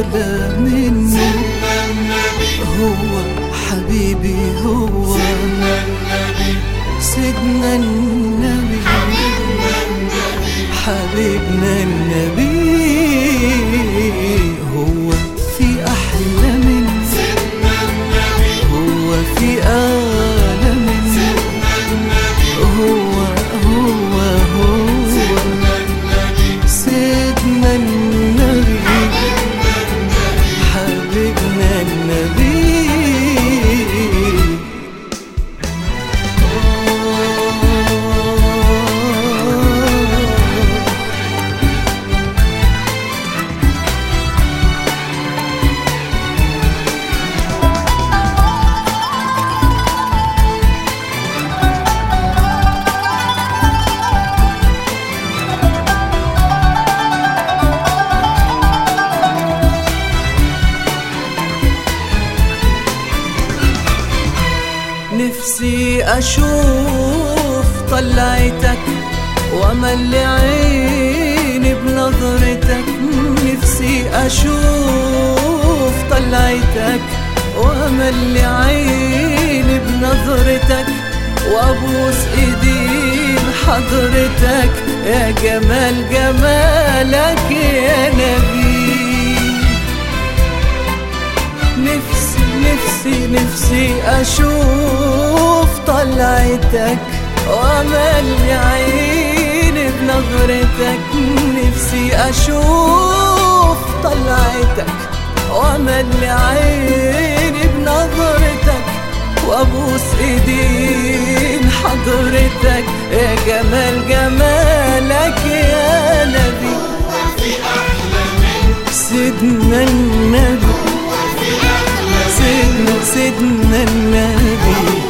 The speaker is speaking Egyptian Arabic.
أغلى مني هو حبيبي هو سيدنا النبي حبيبنا النبي هو في أحلى مني هو في أعلى مني هو هو هو سيدنا النبي حبيبنا النبي نفسي أشوف طلعتك وأمل عيني بنظرتك نفسي أشوف طلعتك وأمل عيني بنظرتك وأبوس إيدين حضرتك يا جمال جمالك يا نبي نفسي نفسي نفسي أشوف طلعتك وأمل عيني بنظرتك نفسي أشوف طلعتك وأمل عيني بنظرتك وأبوس إيدين حضرتك يا جمال جمالك يا نبي سيدنا النبي سيدنا سيدنا النبي